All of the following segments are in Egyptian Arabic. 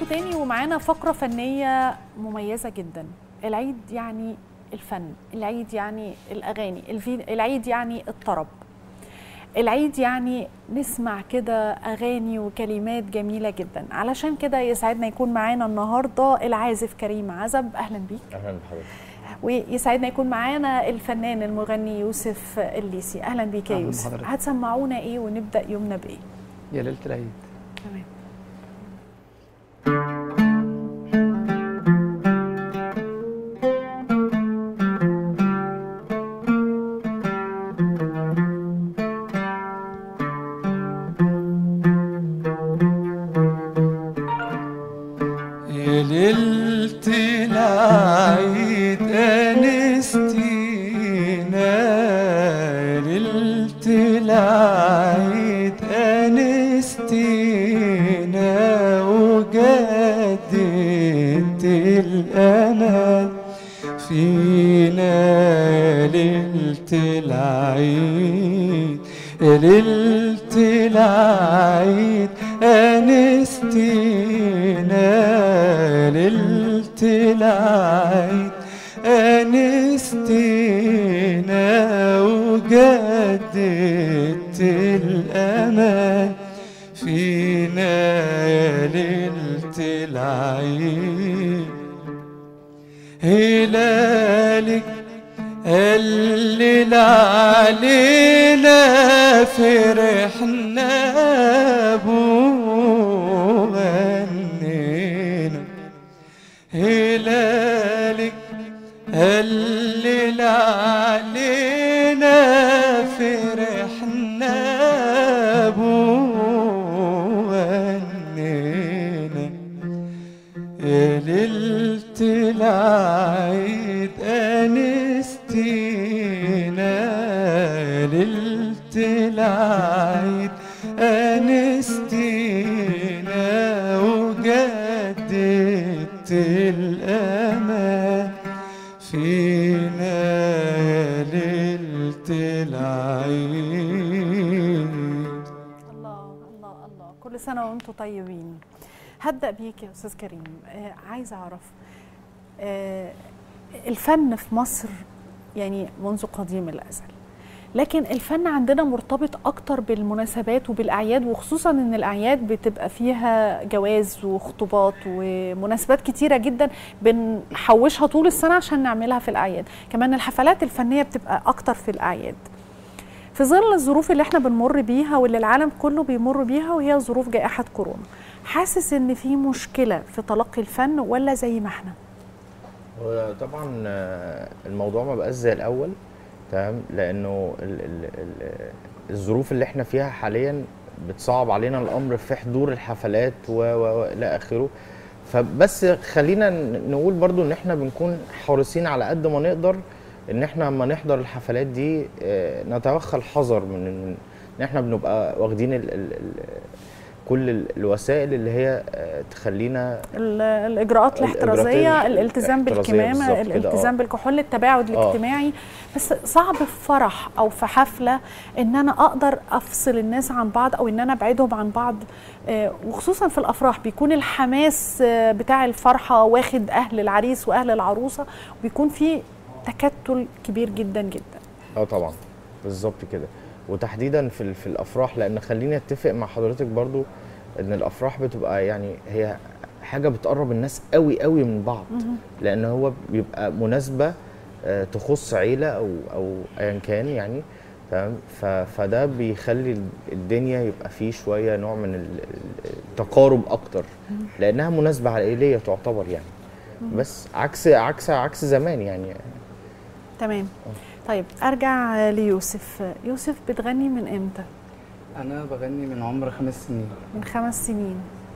تاني ومعانا فقرة فنية مميزة جدا العيد يعني الفن العيد يعني الأغاني الفي- العيد يعني الطرب العيد يعني نسمع كده أغاني وكلمات جميلة جدا علشان كده يسعدنا يكون معانا النهاردة العازف كريم عزب أهلا بيك اهلا بحضرتك ويسعدنا يكون معانا الفنان المغني يوسف الليسي أهلا بيك يا أهلاً يوسف بحضرتك. هتسمعونا إيه ونبدأ يومنا بإيه يا ليله العيد تمام يا ليلة العيد أنستينا يا ليلة العيد أنستينا وجدت الأمل فينا يا ليلة العيد يا ليلة العيد أنستينا يا ليلة العيد أنستينا وجدت الأمل فينا يا ليلة العيد هلالك هلل علينا فرحنا بوغنينا هلالك هلل علينا فرحنا بوغنينا يا ليلة العيد أنستينا يا ليلة العيد أنستينا وجدت الأمان فينا يا ليلة العيد الله الله الله كل سنة وانتم طيبين هبدأ بيك يا أستاذ كريم آه عايزة أعرف آه الفن في مصر يعني منذ قديم الأزل لكن الفن عندنا مرتبط أكتر بالمناسبات وبالأعياد وخصوصا إن الأعياد بتبقى فيها جواز وخطوبات ومناسبات كتيرة جدا بنحوشها طول السنة عشان نعملها في الأعياد كمان الحفلات الفنية بتبقى أكتر في الأعياد في ظل الظروف اللي احنا بنمر بيها واللي العالم كله بيمر بيها وهي ظروف جائحة كورونا حاسس ان في مشكلة في تلقي الفن ولا زي ما احنا هو طبعا آه، الموضوع ما بقاش زي الاول تمام لانه ال ال ال الظروف اللي احنا فيها حاليا بتصعب علينا الامر في حضور الحفلات و- و- والى اخره فبس خلينا ن- نقول برضو ان احنا بنكون حريصين على قد ما نقدر ان احنا لما نحضر الحفلات دي آه، نتوخى الحذر من من- ان احنا بنبقى واخدين ال ال ال كل ال- الوسائل اللي هي آه، تخلينا ال- الاجراءات الإجراءات الاحترازية الالتزام الاحترازية بالكمامة بالظبط كده، الالتزام آه. بالكحول التباعد الاجتماعي بس صعب في فرح او في حفلة ان انا اقدر افصل الناس عن بعض او ان انا ابعدهم عن بعض آه، وخصوصا في الافراح بيكون الحماس آه، بتاع الفرحة واخد اهل العريس واهل العروسة وبيكون في تكتل كبير جدا جدا اه طبعا بالظبط كده وتحديدا في ال- في الافراح لان خليني اتفق مع حضرتك برضو ان الافراح بتبقى يعني هي حاجه بتقرب الناس قوي قوي من بعض لان هو بيبقى مناسبه آه، تخص عيله او او ايا كان يعني تمام ف- فده بيخلي ال- الدنيا يبقى فيه شويه نوع من ال- ال- التقارب اكتر لانها مناسبه عائليه تعتبر يعني بس عكس عكس عكس زمان يعني تمام طيب ارجع ليوسف يوسف بتغني من امتى أنا بغني من عمر خمس سنين من خمس سنين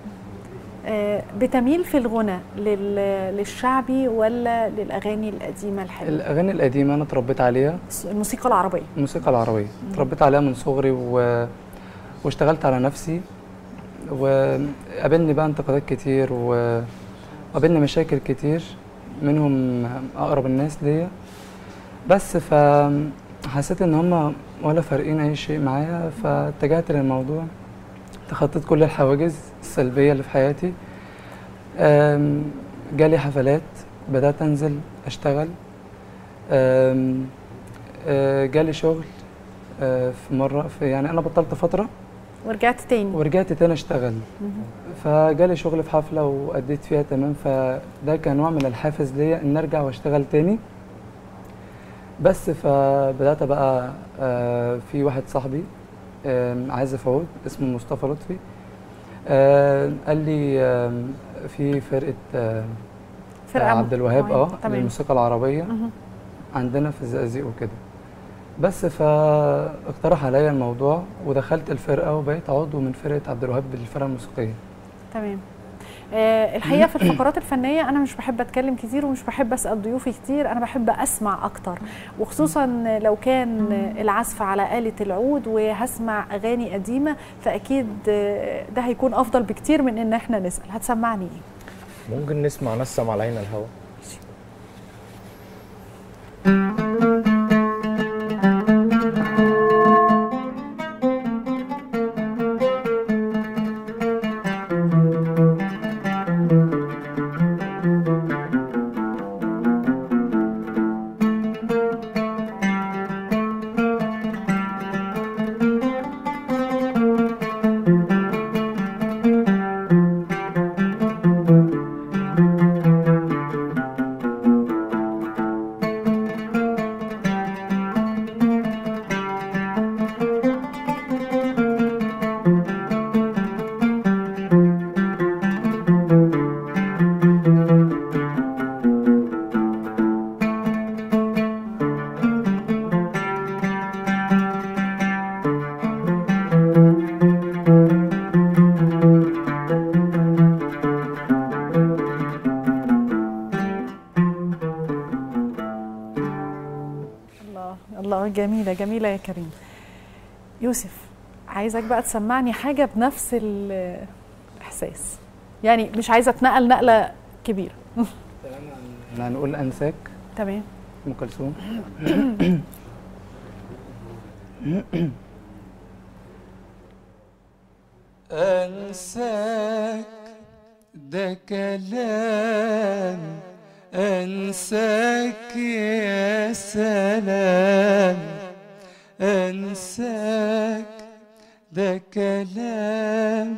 آه، بتميل في الغنى لل- للشعبي ولا للاغاني القديمه الحلوه الأغاني القديمة أنا اتربيت عليها الموسيقى العربيه الموسيقى العربية اتربيت عليها من صغري و... واشتغلت على نفسي وقابلني بقى انتقادات كتير و- وقابلني مشاكل كتير منهم أقرب الناس ليا بس فحسيت إن هما ولا فارقين أي شيء معايا فاتجهت للموضوع تخطيت كل الحواجز السلبية اللي في حياتي آم، جالي حفلات بدأت أنزل أشتغل آم، آه، جالي شغل آه، في مرة في يعني أنا بطلت فترة ورجعت تاني ورجعت تاني أشتغل مهم. فجالي شغل في حفلة وأديت فيها تمام فده كان نوع من الحافز ليا إن أرجع وأشتغل تاني بس فبدأت بقى آه، في واحد صاحبي آم، عازف عود اسمه مصطفى لطفي آه، قال لي آم، في فرقة آه، فرقه عبد الوهاب معينة. اه تمام للموسيقى العربية مهم. عندنا في الزقازيق وكده بس فاقترح عليا الموضوع ودخلت الفرقة وبقيت عضو من فرقة عبد الوهاب بالفرقة الموسيقية تمام آه، الحقيقه في الفقرات الفنيه انا مش بحب اتكلم كتير ومش بحب اسال ضيوفي كتير انا بحب اسمع اكتر وخصوصا لو كان العزف على آلة العود وهسمع اغاني قديمه فاكيد آه، ده هيكون افضل بكتير من ان احنا نسال هتسمعني ايه ممكن نسمع نسم علينا الهوى الله الله جميله جميله يا كريم يوسف عايزك بقى تسمعني حاجه بنفس الاحساس يعني مش عايزه اتنقل نقله كبيره احنا هنقول أنساك تمام أم كلثوم أنساك ده كلام أنساك يا سلام أنساك ده كلام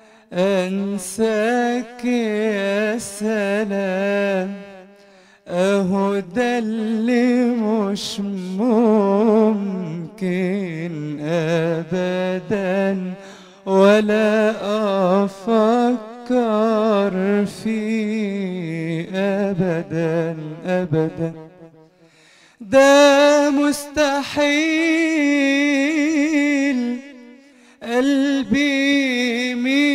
أنساك يا سلام أهو ده اللي مش ممكن أبدا ولا أفكر فيه أبدا أبدا ده مستحيل قلبي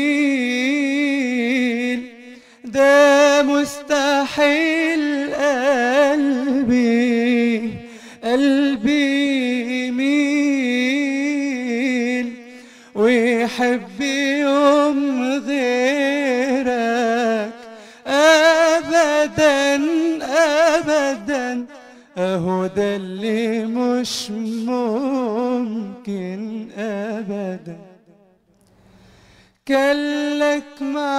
يميل ده مستحيل قلبي قلبي يميل ويحب يوم غيرك ابدا ابدا اهو ده اللي مش ممكن ابدا كلك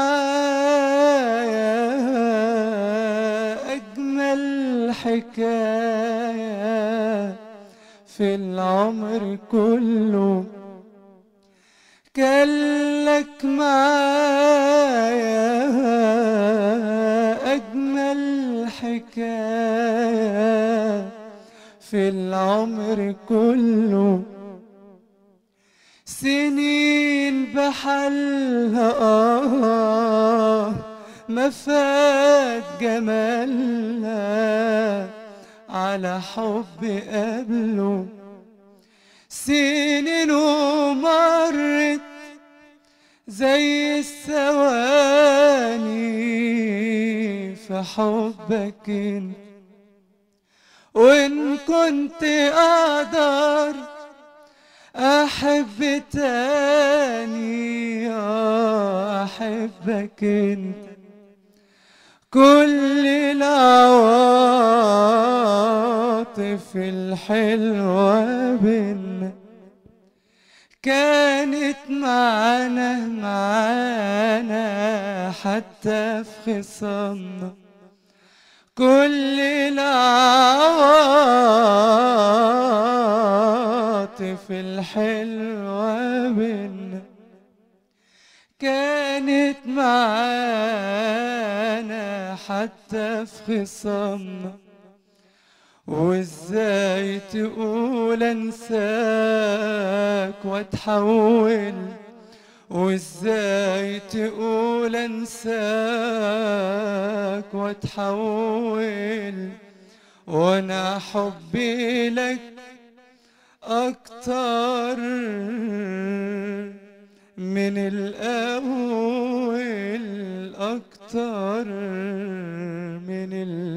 معايا أجمل حكاية في العمر كله كلك معايا أجمل حكاية في العمر كله سنين بحالها آه ما فات جمالها على حب قبله سنين ومرت زي الثواني في حبك انت وإن كنت أقدر أحب تاني آه، أحبك أنت كل العواطف الحلوة بينا كانت معانا معانا حتى في خصامنا كل العواطف الحلوة بينا كانت معانا حتى في خصامنا وازاي تقول انساك واتحول وازاي تقول انساك واتحول وانا حبي لك اكتر من الاول اكتر من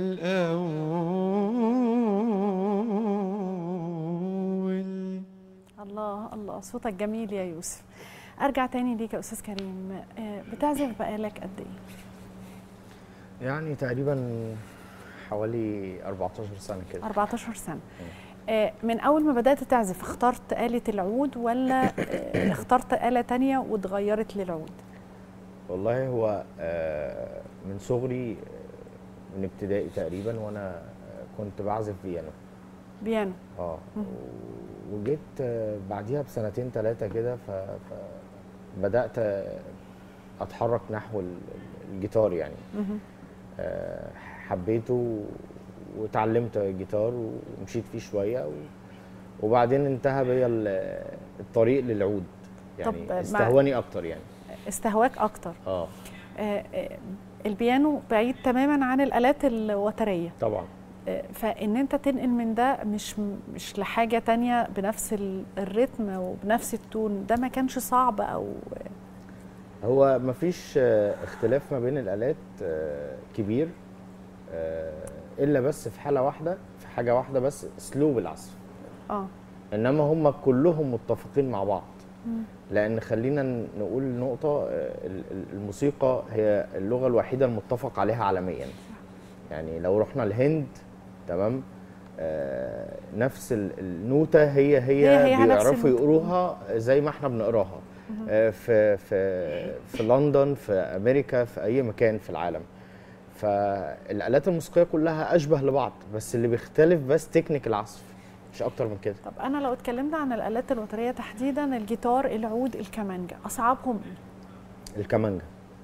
الاول الله الله صوتك جميل يا يوسف ارجع تاني ليك يا استاذ كريم آه، بتعزف بقالك قد ايه يعني تقريبا حوالي 14 سنه كده 14 سنه آه، من اول ما بدات تعزف اخترت آلة العود ولا آه، اخترت آلة تانية واتغيرت للعود والله هو آه، من صغري آه، من ابتدائي تقريبا وانا آه، كنت بعزف بيانو بيانو اه وجيت آه، بعديها بسنتين ثلاثه كده ف... فبدات آه، اتحرك نحو ال- الجيتار يعني مهم. آه، حبيته وتعلمت جيتار ومشيت فيه شويه و... وبعدين انتهى بيا ال- الطريق للعود طب يعني مع- استهواني اكتر يعني استهواك اكتر اه آه، آه، البيانو بعيد تماما عن الآلات الوترية طبعا آه، فإن أنت تنقل من ده مش مش لحاجة تانية بنفس ال- الريتم وبنفس التون ده ما كانش صعب أو هو مفيش آه، اختلاف ما بين الالات آه، كبير آه، الا بس في حاله واحده في حاجه واحده بس اسلوب العزف اه انما هم كلهم متفقين مع بعض مم. لان خلينا نقول نقطه آه، ال- ال- الموسيقى هي اللغه الوحيده المتفق عليها عالميا يعني لو رحنا الهند تمام آه، نفس ال- النوتة هي هي, هي هي نفس بيعرفوا النوتة. يقروها زي ما احنا بنقراها آه، في في في لندن في امريكا في اي مكان في العالم فالالات الموسيقيه كلها اشبه لبعض بس اللي بيختلف بس تكنيك العزف مش اكتر من كده طب أنا لو اتكلمنا عن الآلات الوترية تحديدا الجيتار العود الكمانجا أصعبهم إيه؟ الكمانجا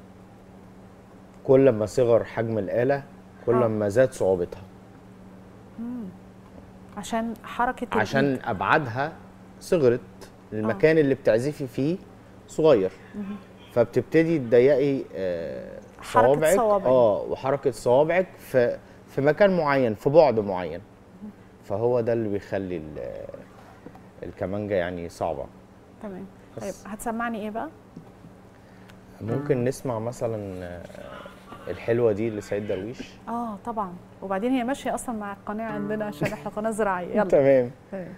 كل ما صغر حجم الآلة كل آه. ما زاد صعوبتها عشان حركة عشان الإيد. أبعادها صغرت المكان اللي بتعزفي فيه صغير فبتبتدي تضيقي آه، حركة صوابعك صوابعك. اه وحركة صوابعك في في مكان معين في بعد معين فهو ده اللي بيخلي ال- الكمانجا يعني صعبة تمام بس. طيب هتسمعني إيه بقى؟ ممكن نسمع مثلا آه، الحلوة دي لسيد درويش اه طبعا وبعدين هي ماشيه اصلا مع القناه عندنا عشان احنا قناه زراعيه يلا تمام تمام.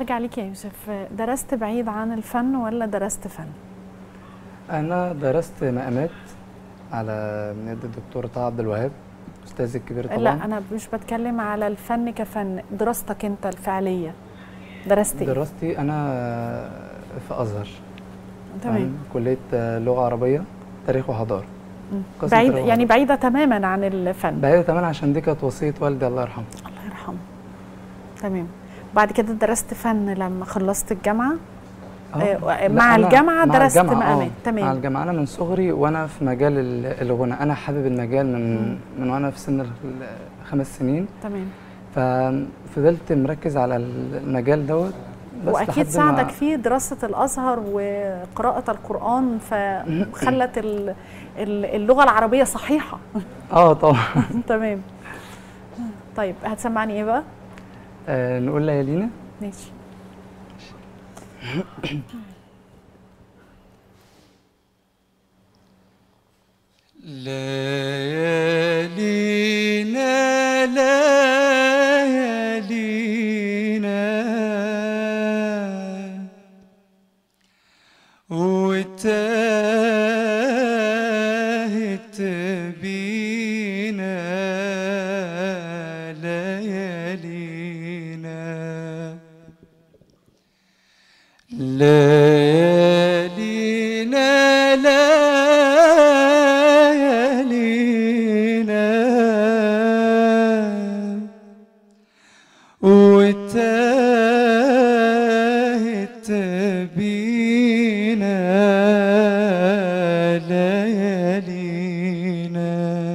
ارجع ليك يا يوسف درست بعيد عن الفن ولا درست فن انا درست مقامات على نادي الدكتور طه عبد الوهاب استاذي الكبير طبعا لا انا مش بتكلم على الفن كفن دراستك انت الفعليه درست ايه دراستي انا في ازهر تمام كليه لغه عربيه تاريخ وحضاره مم. قسم بعيد تاريخ يعني وحضارة. بعيده تماما عن الفن بعيدة تماما عشان دي كانت وصيه والدي الله يرحمه الله يرحمه تمام بعد كده درست فن لما خلصت الجامعه آه، لا، مع أنا- الجامعة مع درست الجامعة، آه، مقامات، تمام. مع الجامعه انا من صغري وانا في مجال ال- الغنى انا حابب المجال من مم. من وانا في سن ال- الخمس سنين تمام ففضلت مركز على المجال دوت بس واكيد لحد ما- ساعدك فيه دراسه الازهر وقراءه القران فخلت ال- ال- اللغه العربيه صحيحه اه طبعا تمام طيب هتسمعني ايه بقى آه نقول ليالينا ماشي ليالينا ليالينا وتاهت بينا ليالينا ليالينا ليالينا وتاهت بينا ليالينا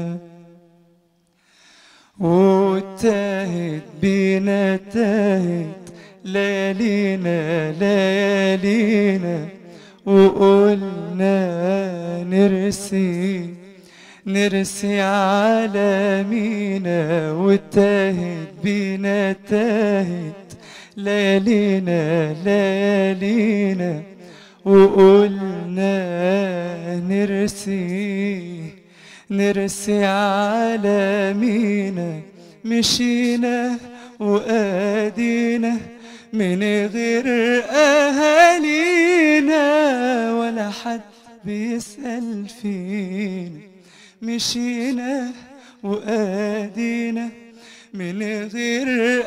وتاهت بينا تاهت ليالينا ليالينا وقلنا نرسي نرسي على مينا وتاهت بينا تاهت ليالينا ليالينا وقلنا نرسي نرسي على مينا مشينا وادينا من غير اهالينا ولا حد بيسأل فينا مشينا وادينا من غير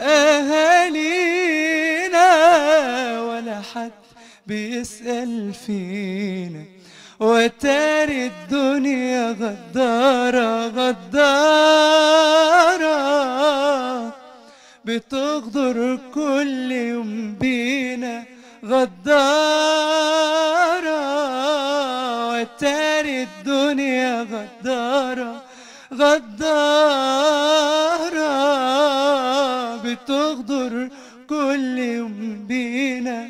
اهالينا ولا حد بيسأل فينا وتاري الدنيا غدارة غدارة بتغدر كل يوم بينا غدارة وتاري الدنيا غدارة غدارة بتغدر كل يوم بينا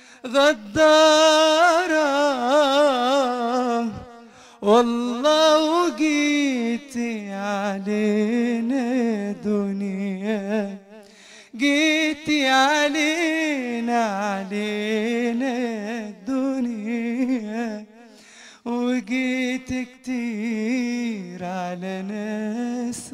غدارة والله جيتي علينا دنيا جيتي علينا علينا الدنيا وجيت كتير على ناس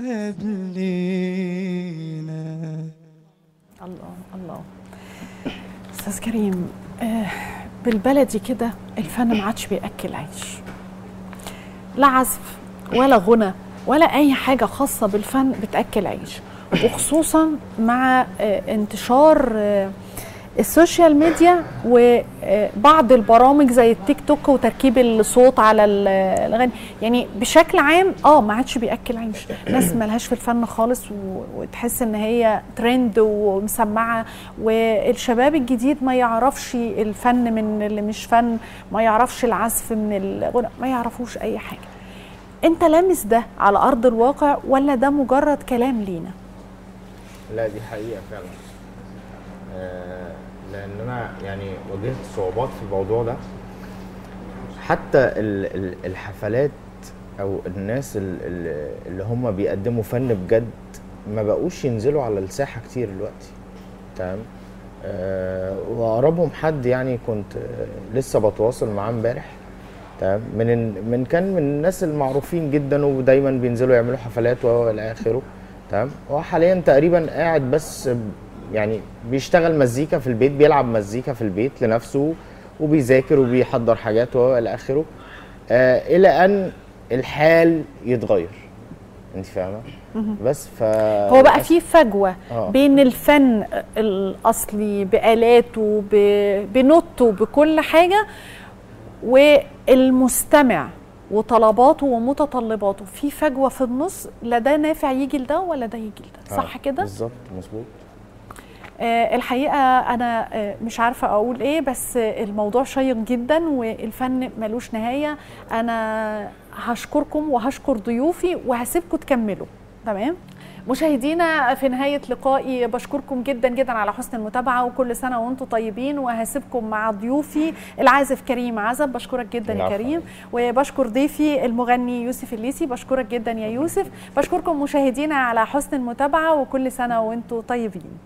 قبلينا الله الله استاذ كريم آه، بالبلدي كده الفن ما عادش بياكل عيش لا عزف ولا غنى ولا اي حاجه خاصه بالفن بتاكل عيش وخصوصا مع آه، انتشار آه، السوشيال ميديا وبعض البرامج زي التيك توك وتركيب الصوت على ال- الاغاني يعني بشكل عام اه ما عادش بياكل عيش ناس ملهاش في الفن خالص و- وتحس ان هي ترند ومسمعه والشباب الجديد ما يعرفش الفن من اللي مش فن ما يعرفش العزف من الغنى ما يعرفوش اي حاجه انت لامس ده على ارض الواقع ولا ده مجرد كلام لينا لا دي حقيقة فعلا آه، لأن أنا يعني واجهت صعوبات في الموضوع ده حتى ال- ال- الحفلات أو الناس ال- ال- اللي هم بيقدموا فن بجد ما بقوش ينزلوا على الساحة كتير دلوقتي تمام آه، وأقربهم حد يعني كنت آه، لسه بتواصل معاه امبارح تمام من ال- من كان من الناس المعروفين جدا ودايما بينزلوا يعملوا حفلات والى اخره تمام هو حاليا تقريبا قاعد بس يعني بيشتغل مزيكا في البيت بيلعب مزيكا في البيت لنفسه وبيذاكر وبيحضر حاجات والى اخره آه الى ان الحال يتغير انت فاهمه بس ف هو بقى في فجوه آه. بين الفن الاصلي بالاته ب- بنوته بكل حاجه والمستمع وطلباته ومتطلباته في فجوه في النص لا ده نافع يجي لده ولا ده يجي لده صح آه، كده بالظبط مظبوط آه الحقيقه انا آه مش عارفه اقول ايه بس آه الموضوع شيق جدا والفن ملوش نهايه انا هشكركم وهشكر ضيوفي وهسيبكم تكملوا تمام مشاهدينا في نهاية لقائي بشكركم جدا جدا على حسن المتابعة وكل سنة وانتم طيبين وهسيبكم مع ضيوفي العازف كريم عزب بشكرك جدا يا العفو. كريم وبشكر ضيفي المغني يوسف الليسي بشكرك جدا يا يوسف بشكركم مشاهدينا على حسن المتابعة وكل سنة وانتم طيبين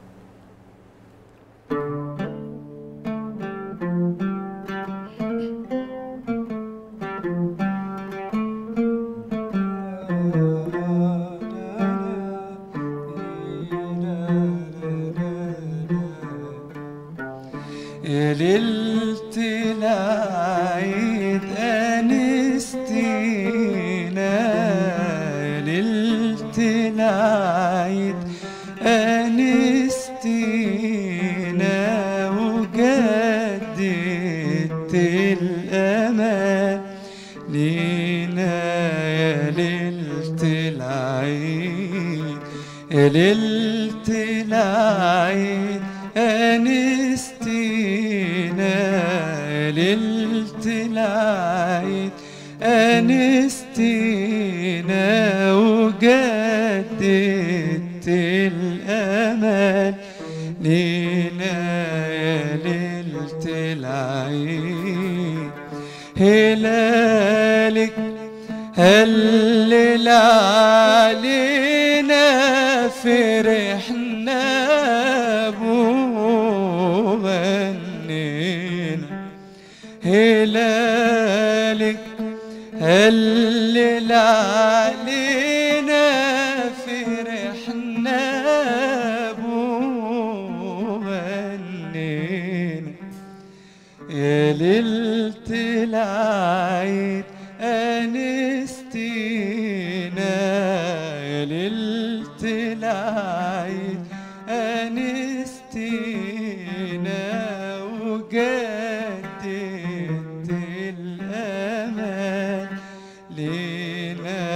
يا ليلة العيد أنستينا يا ليلة العيد أنستينا وجددت الأمان لينا يا ليلة العيد يا ليلة العيد أنستينا يا ليلة العيد أنستينا وجددت الأمل لينا يا ليلة العيد هلالك هلل علينا فرحنا بغنينا هلالك هلل علينا فرحنا بغنينا يا ليلة العيد أنستينا يا ليلة العيد أنستينا وجددت الأمان لينا